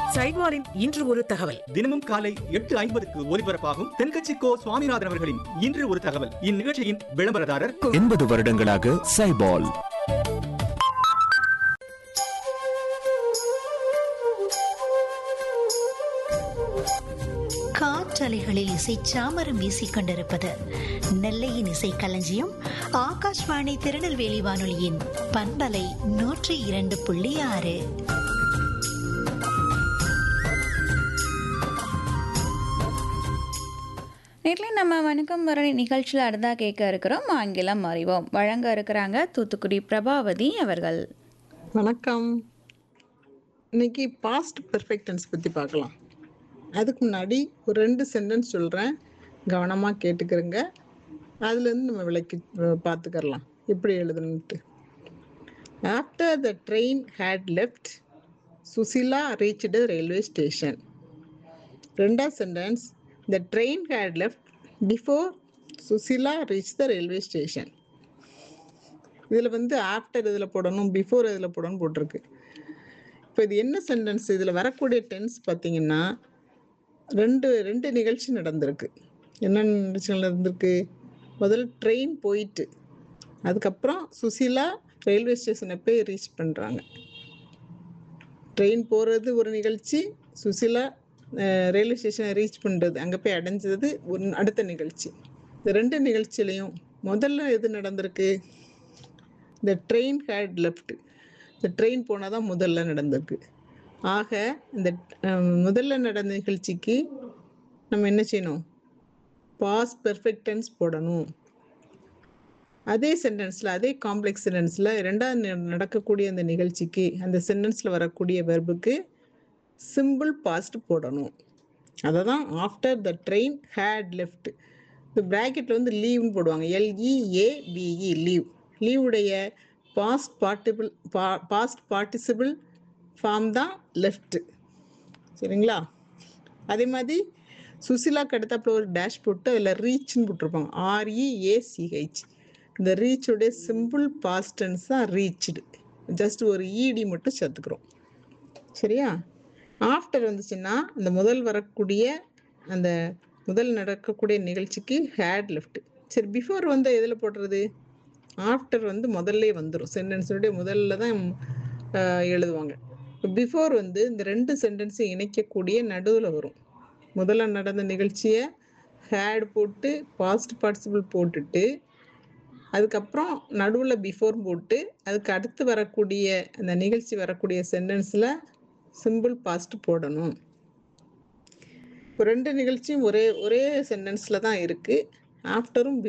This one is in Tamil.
சைட்வாரின் இன்று ஒரு தகவல் தினமும் காலை எட்டு ஐம்பதுக்கு ஒலிபரப்பாகும் தென்கட்சி கோ சுவாமிநாதன் அவர்களின் இன்று ஒரு தகவல் இந்நிகழ்ச்சியின் விளம்பரதாரர் எண்பது வருடங்களாக சைபால் காற்றலைகளில் இசை சாமரம் வீசிக் கொண்டிருப்பது நெல்லையின் இசை களஞ்சியம் ஆகாஷ்வாணி திருநெல்வேலி வானொலியின் பண்பலை நூற்றி இரண்டு புள்ளி ஆறு நேற்று நம்ம வணக்கம் மரணி நிகழ்ச்சியில் அடுத்தா கேட்க இருக்கிறோம் ஆங்கிலம் அறிவோம் வழங்க இருக்கிறாங்க தூத்துக்குடி பிரபாவதி அவர்கள் வணக்கம் இன்னைக்கு பாஸ்ட் பெர்ஃபெக்ட் டென்ஸ் பற்றி பார்க்கலாம் அதுக்கு முன்னாடி ஒரு ரெண்டு சென்டென்ஸ் சொல்கிறேன் கவனமாக கேட்டுக்கிறங்க அதுலேருந்து நம்ம விளக்கி அஹ், பார்த்துக்கறலாம் எப்படி எழுதணுன்ட்டு after the train had left Sushila reached railway station ரெண்டாவது sentence the train had left before Sushila reach the railway station இதில் வந்து ஆஃப்டர் இதில் போடணும் பிஃபோர் இதில் போடணும் போட்டிருக்கு இப்போ இது என்ன சென்டென்ஸ் இதில் வரக்கூடிய டென்ஸ் பார்த்தீங்கன்னா ரெண்டு ரெண்டு நிகழ்ச்சி நடந்திருக்கு என்ன நிகழ்ச்சி நடந்திருக்கு முதல்ல ட்ரெயின் போயிட்டு அதுக்கப்புறம் சுசீலா ரயில்வே ஸ்டேஷனை போய் ரீச் பண்ணுறாங்க ட்ரெயின் போகிறது ஒரு நிகழ்ச்சி சுசீலா ரயில்வே ஸ்டேஷனை ரீச் பண்ணுறது அங்கே போய் அடைஞ்சது ஒரு அடுத்த நிகழ்ச்சி இந்த ரெண்டு நிகழ்ச்சியிலையும் முதல்ல எது நடந்திருக்கு இந்த ட்ரெயின் ஹேட் லெஃப்ட் இந்த ட்ரெயின் போனால் தான் முதல்ல நடந்திருக்கு ஆக இந்த அஹ், முதல்ல நடந்த நிகழ்ச்சிக்கு நம்ம என்ன செய்யணும் பாஸ் பெர்ஃபெக்ட் டென்ஸ் போடணும் அதே சென்டென்ஸில் அதே காம்ப்ளெக்ஸ் சென்டென்ஸில் ரெண்டாவது ந- நடக்கக்கூடிய அந்த நிகழ்ச்சிக்கு அந்த சென்டென்ஸில் வரக்கூடிய வெர்புக்கு சிம்பிள் பாஸ்ட் போடணும் அதை தான் after the train had left இந்த ப்ராக்கெட்டில் வந்து லீவ்னு போடுவாங்க எல்இஏபிஇ லீவ் லீவுடைய பாஸ்ட் பார்ட்டிபிள் பா பாஸ்ட் பார்ட்டிசிபிள் ஃபார்ம் தான் லெஃப்ட்டு சரிங்களா அதே மாதிரி சுசிலாக்கு அடுத்தாப்புல ஒரு டேஷ் போட்டு அதில் ரீச்னு போட்டிருப்பாங்க ஆர்இஏசிஹெச் இந்த ரீச்சுடைய சிம்பிள் பாஸ்டன்ஸ் தான் ரீச்டு ஜஸ்ட் ஒரு இடி மட்டும் சேர்த்துக்கிறோம் சரியா ஆஃப்டர் வந்துச்சுன்னா அந்த முதல் வரக்கூடிய அந்த முதல் நடக்கக்கூடிய நிகழ்ச்சிக்கு ஹேட் லெஃப்ட் சரி பிஃபோர் வந்து எதில் போடுறது ஆஃப்டர் வந்து முதல்ல வந்துடும் சென்டென்ஸுடைய முதல்ல தான் ஆஹ், எழுதுவாங்க பிஃபோர் வந்து இந்த ரெண்டு சென்டென்ஸையும் இணைக்கக்கூடிய நடுவில் வரும் முதல்ல நடந்த நிகழ்ச்சியை ஹேட் போட்டு பாஸ்ட் பார்ட்டிசிபிள் போட்டுட்டு அதுக்கப்புறம் நடுவில் பிஃபோர் போட்டு அதுக்கு அடுத்து வரக்கூடிய அந்த நிகழ்ச்சி வரக்கூடிய சென்டென்ஸில் சிம்பிள் பாஸ்ட் போடணும் இப்போ ரெண்டு நிகழ்ச்சியும் ஒரே ஒரே சென்டென்ஸில் தான் இருக்குது ஆஃப்டரும்